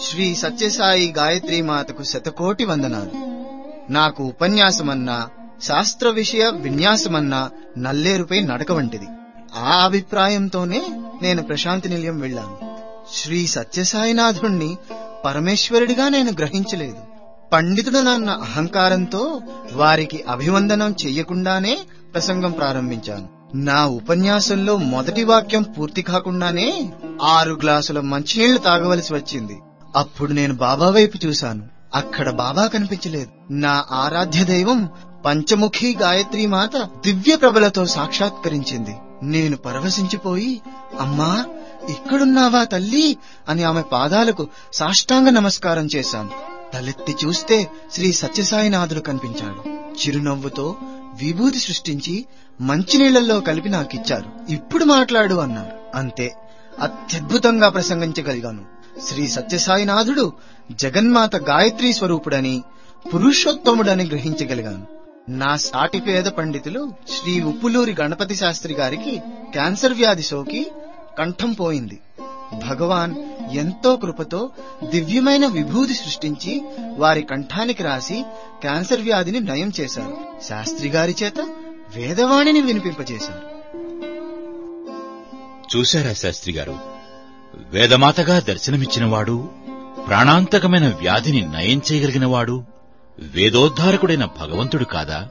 శ్రీ సత్యసాయి గాయత్రి మాతకు శతకోటి వందనాలు నాకు ఉపన్యాసమన్నా శాస్త్ర విషయ విన్యాసమన్నా నల్లేరుపై నడక వంటిది ఆ అభిప్రాయంతోనే నేను ప్రశాంతి నిలయం వెళ్ళాను శ్రీ సత్యసాయినాథుణ్ణి పరమేశ్వరుడిగా నేను గ్రహించలేదు పండితుడనన్న అహంకారంతో వారికి అభివందనం చెయ్యకుండానే ప్రసంగం ప్రారంభించాను నా ఉపన్యాసంలో మొదటి వాక్యం పూర్తి కాకుండానే ఆరు గ్లాసుల మంచినీళ్లు తాగవలసి వచ్చింది అప్పుడు నేను బాబా వైపు చూశాను అక్కడ బాబా కనిపించలేదు నా ఆరాధ్య దైవం పంచముఖి గాయత్రి మాత దివ్య ప్రభలతో సాక్షాత్కరించింది నేను పరవశించిపోయి అమ్మా ఇక్కడున్నావా తల్లి అని ఆమె పాదాలకు సాష్టాంగ నమస్కారం చేశాను తలెత్తి చూస్తే శ్రీ సత్యసాయినాథుడు కనిపించాడు చిరునవ్వుతో విభూతి సృష్టించి మంచినీళ్లలో కలిపి నాకిచ్చారు ఇప్పుడు మాట్లాడు అన్నారు అంతే అత్యద్భుతంగా ప్రసంగించగలిగాను శ్రీ సత్యసాయినాథుడు జగన్మాత గాయత్రి స్వరూపుడని పురుషోత్తముడని గ్రహించగలిగాను నా సాటి పేద పండితులు శ్రీ ఉప్పులూరి గణపతి శాస్త్రి గారికి క్యాన్సర్ వ్యాధి సోకి కంఠం పోయింది భగవాన్ ఎంతో కృపతో దివ్యమైన విభూతి సృష్టించి వారి కంఠానికి రాసి క్యాన్సర్ వ్యాధిని నయం చేశారు శాస్త్రి గారి చేత వేదవాణిని వినిపింపజేశారు చూశారా శాస్త్రి గారు వేదమాతగా దర్శనమిచ్చినవాడు ప్రాణాంతకమైన వ్యాధిని నయం చేయగలిగినవాడు వేదోద్ధారకుడైన భగవంతుడు కాదా